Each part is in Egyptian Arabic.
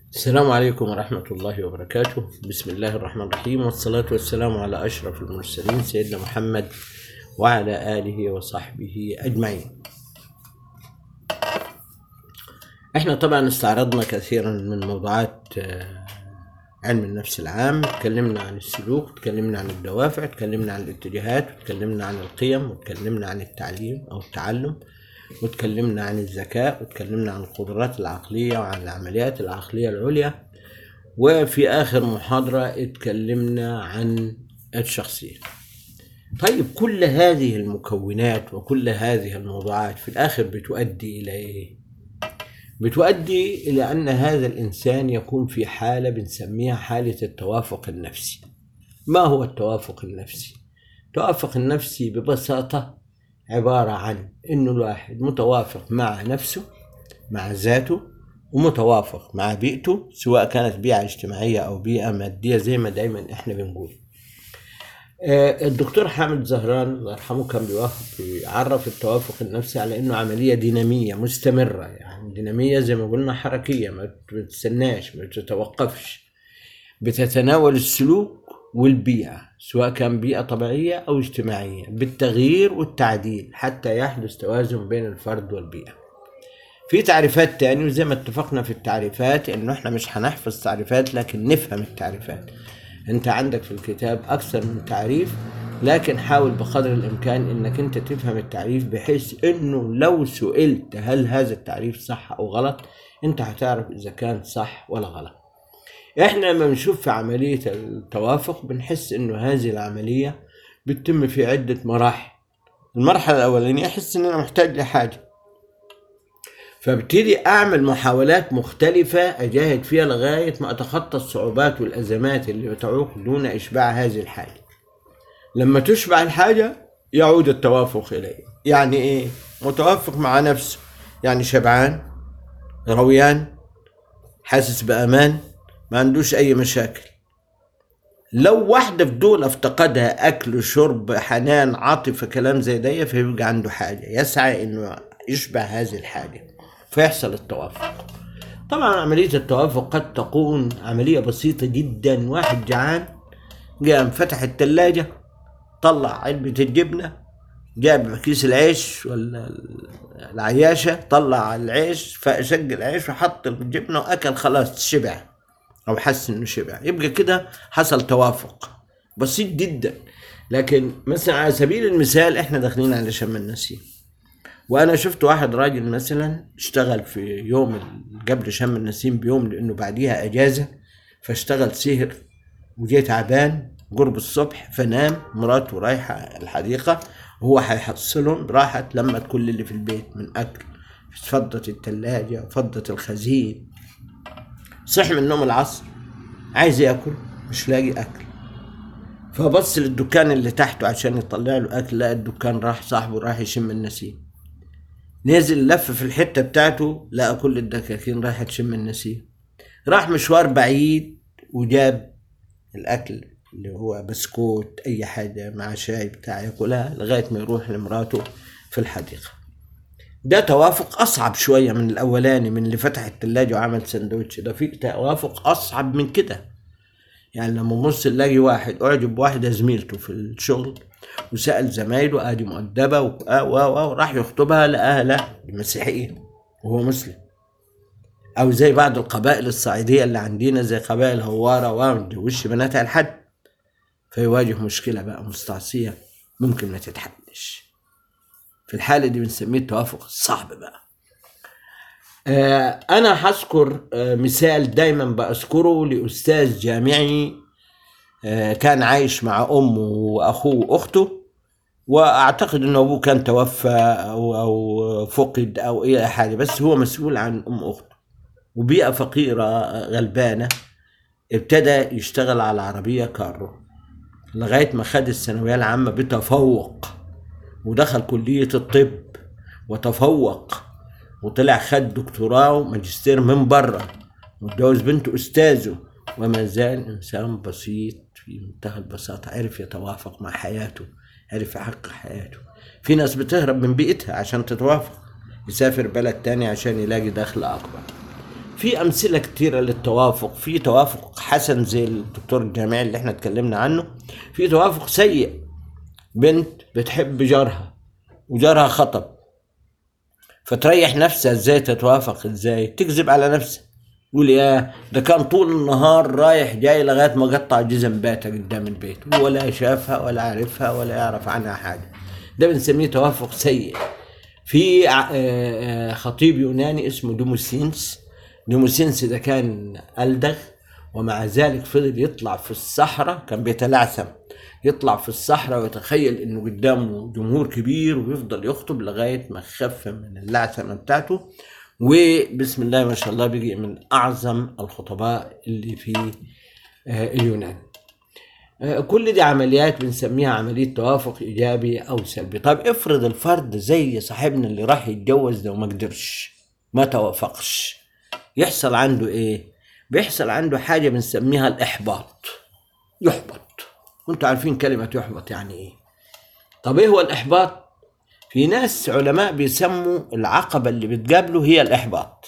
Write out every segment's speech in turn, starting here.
السلام عليكم ورحمة الله وبركاته بسم الله الرحمن الرحيم والصلاة والسلام على أشرف المرسلين سيدنا محمد وعلى آله وصحبه أجمعين احنا طبعا استعرضنا كثيرا من موضوعات آه، علم النفس العام تكلمنا عن السلوك تكلمنا عن الدوافع تكلمنا عن الاتجاهات وتكلمنا عن القيم وتكلمنا عن التعليم أو التعلم وتكلمنا عن الذكاء وتكلمنا عن القدرات العقلية وعن العمليات العقلية العليا وفي آخر محاضرة اتكلمنا عن الشخصية طيب كل هذه المكونات وكل هذه الموضوعات في الآخر بتؤدي إلى إيه؟ بتؤدي إلى أن هذا الإنسان يكون في حالة بنسميها حالة التوافق النفسي ما هو التوافق النفسي؟ التوافق النفسي ببساطة عبارة عن إنه الواحد متوافق مع نفسه مع ذاته ومتوافق مع بيئته سواء كانت بيئة اجتماعية أو بيئة مادية زي ما دايما إحنا بنقول آه، الدكتور حامد زهران الله يرحمه كان بيوافق بيعرف التوافق النفسي على انه عمليه ديناميه مستمره يعني ديناميه زي ما قلنا حركيه ما بتستناش ما بتتوقفش بتتناول السلوك والبيئه سواء كان بيئه طبيعيه او اجتماعيه بالتغيير والتعديل حتى يحدث توازن بين الفرد والبيئه في تعريفات تاني وزي ما اتفقنا في التعريفات انه احنا مش هنحفظ تعريفات لكن نفهم التعريفات انت عندك في الكتاب اكثر من تعريف لكن حاول بقدر الامكان انك انت تفهم التعريف بحيث انه لو سئلت هل هذا التعريف صح او غلط انت هتعرف اذا كان صح ولا غلط احنا لما بنشوف في عملية التوافق بنحس انه هذه العملية بتتم في عدة مراحل المرحلة الاولانية احس ان انا محتاج لحاجة فابتدي اعمل محاولات مختلفة اجاهد فيها لغاية ما اتخطى الصعوبات والازمات اللي بتعوق دون اشباع هذه الحاجة لما تشبع الحاجة يعود التوافق اليه يعني ايه متوافق مع نفسه يعني شبعان رويان حاسس بامان ما عندوش اي مشاكل لو واحدة في دول افتقدها اكل شرب حنان عاطفة كلام زي ده فيبقى عنده حاجة يسعى انه يشبع هذه الحاجة فيحصل التوافق طبعا عملية التوافق قد تكون عملية بسيطة جدا واحد جعان قام فتح التلاجة طلع علبة الجبنة جاب كيس العيش ولا العياشة طلع العيش فشق العيش وحط الجبنة وأكل خلاص شبع أو حس إنه شبع يبقى كده حصل توافق بسيط جدا لكن مثلا على سبيل المثال احنا داخلين على شم النسيم وانا شفت واحد راجل مثلا اشتغل في يوم ال- قبل شم النسيم بيوم لانه بعديها اجازه فاشتغل سهر وجاي تعبان قرب الصبح فنام مراته رايحه الحديقه وهو هيحصلهم راحت لمت كل اللي في البيت من اكل فضت التلاجة وفضت الخزين صحي من النوم العصر عايز ياكل مش لاقي اكل فبص للدكان اللي تحته عشان يطلع له اكل لقى الدكان راح صاحبه راح يشم النسيم نزل لف في الحتة بتاعته لقى كل الدكاكين رايحة تشم النسيم راح مشوار بعيد وجاب الأكل اللي هو بسكوت أي حاجة مع شاي بتاع ياكلها لغاية ما يروح لمراته في الحديقة ده توافق أصعب شوية من الأولاني من اللي فتح التلاجة وعمل سندوتش ده في توافق أصعب من كده يعني لما نبص نلاقي واحد أعجب بواحدة زميلته في الشغل وسأل زمايله ادي مؤدبة و آه و و راح يخطبها لقاها لا دي مسيحية وهو مسلم أو زي بعض القبائل الصعيدية اللي عندنا زي قبائل هوارة وما وش بناتها لحد فيواجه مشكلة بقى مستعصية ممكن ما تتحلش في الحالة دي بنسميه التوافق الصعب بقى آه أنا هذكر آه مثال دايما بذكره لأستاذ جامعي آه كان عايش مع أمه وأخوه وأخته واعتقد انه ابوه كان توفى او او فقد او اي حاجه بس هو مسؤول عن ام اخته وبيئه فقيره غلبانه ابتدى يشتغل على عربيه كارو لغايه ما خد الثانويه العامه بتفوق ودخل كليه الطب وتفوق وطلع خد دكتوراه وماجستير من بره واتجوز بنت استاذه وما زال انسان بسيط في منتهى البساطه عرف يتوافق مع حياته عرف يحقق حياته في ناس بتهرب من بيئتها عشان تتوافق يسافر بلد تاني عشان يلاقي دخل أكبر في امثله كتيره للتوافق في توافق حسن زي الدكتور الجامعي اللي احنا اتكلمنا عنه في توافق سيء بنت بتحب جارها وجارها خطب فتريح نفسها ازاي تتوافق ازاي تكذب على نفسها يقول يا ده كان طول النهار رايح جاي لغايه ما قطع جزم بيتها قدام البيت ولا شافها ولا عرفها ولا يعرف عنها حاجه ده بنسميه توافق سيء في ع- آه، آه، خطيب يوناني اسمه دوموسينس دوموسينس ده كان ألدغ ومع ذلك فضل يطلع في الصحراء كان بيتلعثم يطلع في الصحراء ويتخيل انه قدامه جمهور كبير ويفضل يخطب لغايه ما خف من اللعثمه بتاعته وبسم الله ما شاء الله بيجي من اعظم الخطباء اللي في آه، اليونان آه، كل دي عمليات بنسميها عملية توافق إيجابي أو سلبي طب افرض الفرد زي صاحبنا اللي راح يتجوز ده وما قدرش ما توافقش يحصل عنده إيه بيحصل عنده حاجة بنسميها الإحباط يحبط وانتوا عارفين كلمة يحبط يعني إيه طب إيه هو الإحباط في ناس علماء بيسموا العقبة اللي بتقابله هي الإحباط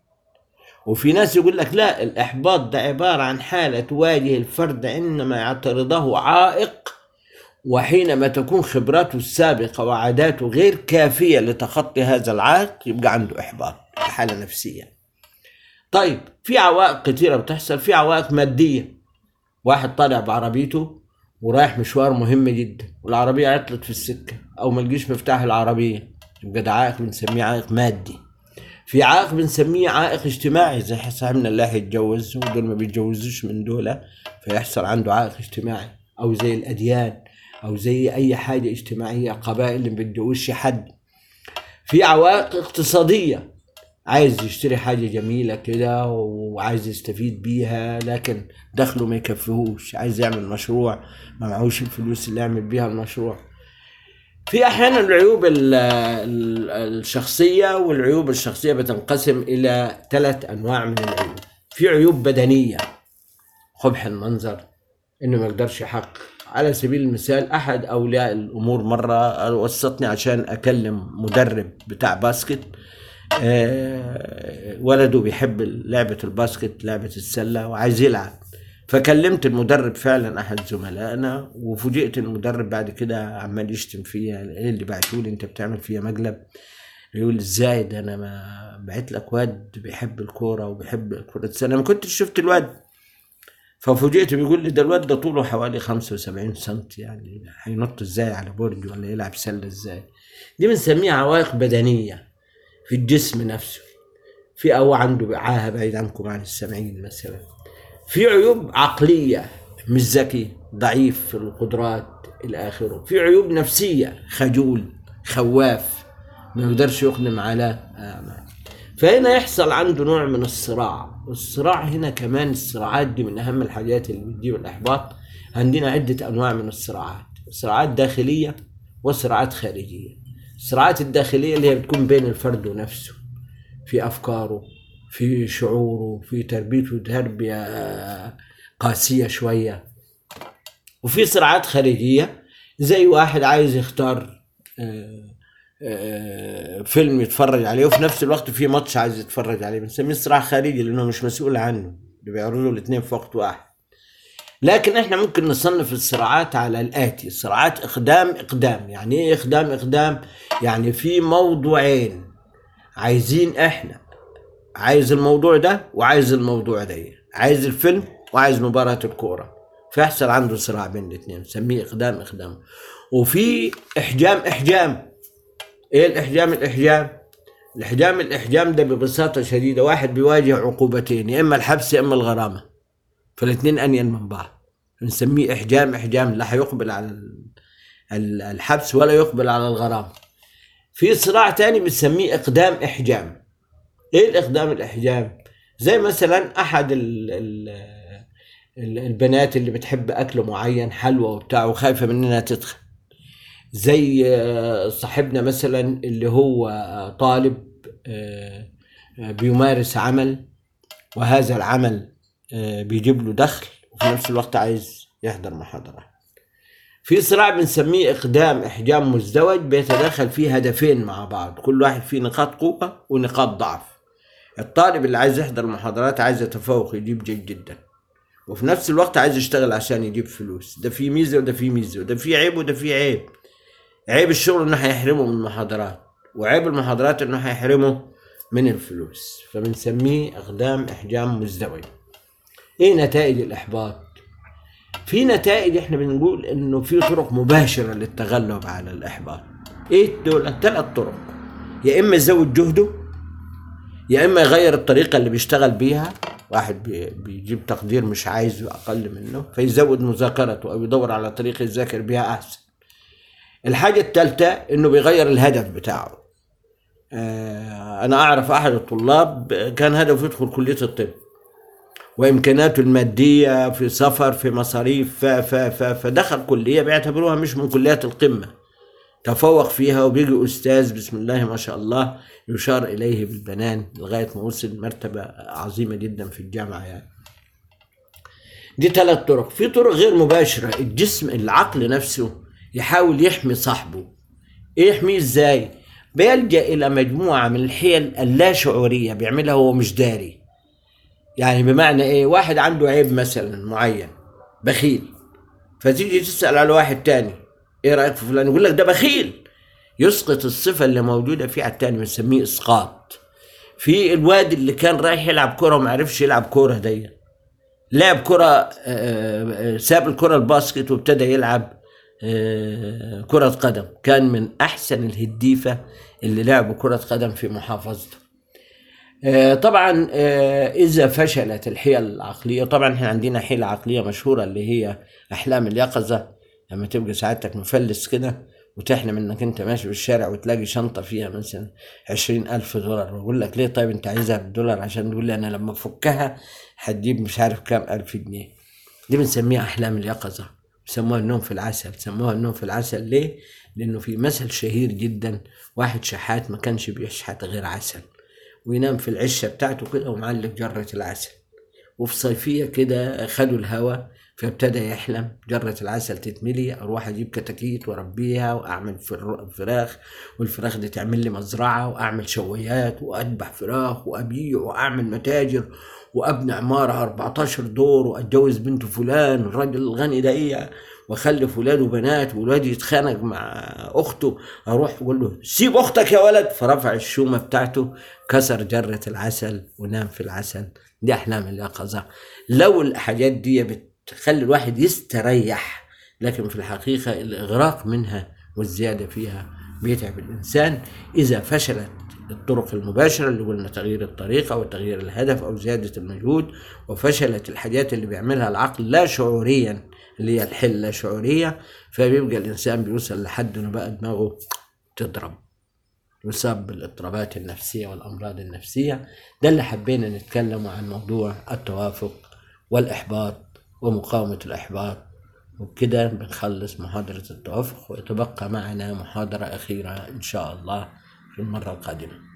وفي ناس يقول لك لا الإحباط ده عبارة عن حالة تواجه الفرد عندما يعترضه عائق وحينما تكون خبراته السابقة وعاداته غير كافية لتخطي هذا العائق يبقى عنده إحباط حالة نفسية طيب في عوائق كثيرة بتحصل في عوائق مادية واحد طالع بعربيته ورايح مشوار مهم جدا والعربية عطلت في السكة أو ما لقيش مفتاح العربية يبقى ده عائق بنسميه عائق مادي في عائق بنسميه عائق اجتماعي زي صاحبنا اللي هيتجوز ودول ما بيتجوزوش من دول فيحصل عنده عائق اجتماعي او زي الاديان او زي اي حاجه اجتماعيه قبائل اللي ما بيتجوزش حد في عوائق اقتصاديه عايز يشتري حاجه جميله كده وعايز يستفيد بيها لكن دخله ما يكفيهوش عايز يعمل مشروع ما معهوش الفلوس اللي يعمل بيها المشروع في احيانا العيوب ال- ال- الشخصيه والعيوب الشخصيه بتنقسم الى ثلاث انواع من العيوب في عيوب بدنيه قبح المنظر انه ما يقدرش يحقق على سبيل المثال احد اولياء الامور مره وسطني عشان اكلم مدرب بتاع باسكت آه، ولده بيحب لعبه الباسكت لعبه السله وعايز يلعب فكلمت المدرب فعلا احد زملائنا وفوجئت إن المدرب بعد كده عمال يشتم فيا ايه اللي بعتولي انت بتعمل فيا مقلب يقول ازاي ده انا ما بعت لك واد بيحب الكوره وبيحب كره السله انا ما كنتش شفت الواد ففوجئت بيقول لي ده الواد ده طوله حوالي 75 سم يعني هينط ازاي على برج ولا يلعب سله ازاي دي بنسميها عوائق بدنيه في الجسم نفسه في او عنده عاهه بعيد عنكم عن السامعين مثلا في عيوب عقليه مش ذكي ضعيف في القدرات الى اخره في عيوب نفسيه خجول خواف ما يقدرش يقدم على آمال فهنا يحصل عنده نوع من الصراع والصراع هنا كمان الصراعات دي من اهم الحاجات اللي بتجيب الاحباط عندنا عده انواع من الصراعات صراعات داخليه وصراعات خارجيه الصراعات الداخليه اللي هي بتكون بين الفرد ونفسه في افكاره في شعوره في تربيته تربيه قاسيه شويه وفي صراعات خارجيه زي واحد عايز يختار آه، آه، فيلم يتفرج عليه وفي نفس الوقت في ماتش عايز يتفرج عليه بنسميه صراع خارجي لانه مش مسؤول عنه اللي بيعرضوا الاثنين في وقت واحد لكن احنا ممكن نصنف الصراعات على الاتي صراعات اقدام اقدام يعني ايه اقدام اقدام يعني في موضوعين عايزين احنا عايز الموضوع ده وعايز الموضوع ده عايز الفيلم وعايز مباراة الكورة فيحصل عنده صراع بين الاثنين نسميه اقدام اقدام وفي احجام احجام ايه الاحجام الاحجام الاحجام الاحجام ده ببساطة شديدة واحد بيواجه عقوبتين يا اما الحبس يا اما الغرامة فالاثنين انين من بعض نسميه احجام احجام لا هيقبل على ال- ال- الحبس ولا يقبل على الغرامة في صراع تاني بنسميه اقدام احجام ايه الاقدام الاحجام زي مثلا احد ال ال ال- البنات اللي بتحب اكل معين حلوى وبتاع وخايفه من انها تدخل زي آه، صاحبنا مثلا اللي هو آه، طالب آه، آه، بيمارس عمل وهذا العمل آه، بيجيب له دخل وفي نفس الوقت عايز يحضر محاضرة في صراع بنسميه إقدام إحجام مزدوج بيتداخل فيه هدفين مع بعض كل واحد فيه نقاط قوة ونقاط ضعف الطالب اللي عايز يحضر المحاضرات عايز يتفوق يجيب جيد جدا وفي نفس الوقت عايز يشتغل عشان يجيب فلوس ده في ميزه وده في ميزه وده في عيب وده في عيب عيب الشغل انه هيحرمه من المحاضرات وعيب المحاضرات انه هيحرمه من الفلوس فبنسميه اقدام احجام مزدوجه ايه نتائج الاحباط في نتائج احنا بنقول انه في طرق مباشره للتغلب على الاحباط ايه دول ثلاث طرق يا اما يزود جهده يا اما يغير الطريقه اللي بيشتغل بيها واحد بي- بيجيب تقدير مش عايزه اقل منه فيزود مذاكرته او يدور على طريقه يذاكر بيها احسن الحاجه الثالثه انه بيغير الهدف بتاعه آه، انا اعرف احد الطلاب كان هدفه يدخل كليه الطب وامكاناته الماديه في سفر في مصاريف ف ف ف فدخل كليه بيعتبروها مش من كليات القمه تفوق فيها وبيجي استاذ بسم الله ما شاء الله يشار اليه بالبنان لغايه ما وصل مرتبه عظيمه جدا في الجامعه يعني دي ثلاث طرق في طرق غير مباشره الجسم العقل نفسه يحاول يحمي صاحبه إيه يحميه ازاي بيلجا الى مجموعه من الحيل اللاشعوريه بيعملها هو مش داري يعني بمعنى ايه واحد عنده عيب مثلا معين بخيل فتيجي تسال على واحد تاني ايه رايك في فلان يقول لك ده بخيل يسقط الصفه اللي موجوده فيه على التاني بنسميه اسقاط في الواد اللي كان رايح يلعب كوره وما عرفش يلعب كوره دي لعب كرة آه، آه، ساب الكرة الباسكت وابتدى يلعب آه، كرة قدم كان من أحسن الهديفة اللي لعبوا كرة قدم في محافظته آه، طبعا آه، إذا فشلت الحيل العقلية طبعا احنا عندنا حيلة عقلية مشهورة اللي هي أحلام اليقظة لما تبقى سعادتك مفلس كده وتحلم انك انت ماشي في الشارع وتلاقي شنطة فيها مثلا عشرين ألف دولار ويقول لك ليه طيب انت عايزها بالدولار عشان تقول لي انا لما افكها هتجيب مش عارف كام ألف جنيه دي بنسميها أحلام اليقظة بيسموها النوم في العسل سموها النوم في العسل ليه؟ لأنه في مثل شهير جدا واحد شحات ما كانش بيشحت غير عسل وينام في العشة بتاعته كده ومعلق جرة العسل وفي صيفية كده خدوا الهوا فابتدى يحلم جرة العسل تتملي اروح اجيب كتاكيت واربيها واعمل فر- فراخ والفراخ دي تعمل لي مزرعة واعمل شويات واذبح فراخ وابيع واعمل متاجر وابني عمارة 14 دور واتجوز بنت فلان الراجل الغني ده ايه واخلف ولاد وبنات وولادي يتخانق مع اخته اروح اقول له سيب اختك يا ولد فرفع الشومه بتاعته كسر جره العسل ونام في العسل دي احلام اليقظه لو الحاجات دي بتخلي الواحد يستريح لكن في الحقيقه الاغراق منها والزياده فيها بيتعب الانسان اذا فشلت الطرق المباشرة اللي قلنا تغيير الطريقة وتغيير الهدف أو زيادة المجهود وفشلت الحاجات اللي بيعملها العقل لا شعوريا اللي هي الحل لا شعورية فبيبقى الإنسان بيوصل لحد إنه بقى دماغه تضرب يصاب بالاضطرابات النفسية والأمراض النفسية ده اللي حبينا نتكلم عن موضوع التوافق والإحباط ومقاومة الإحباط وبكده بنخلص محاضرة التوافق ويتبقى معنا محاضرة أخيرة إن شاء الله في المرة القادمة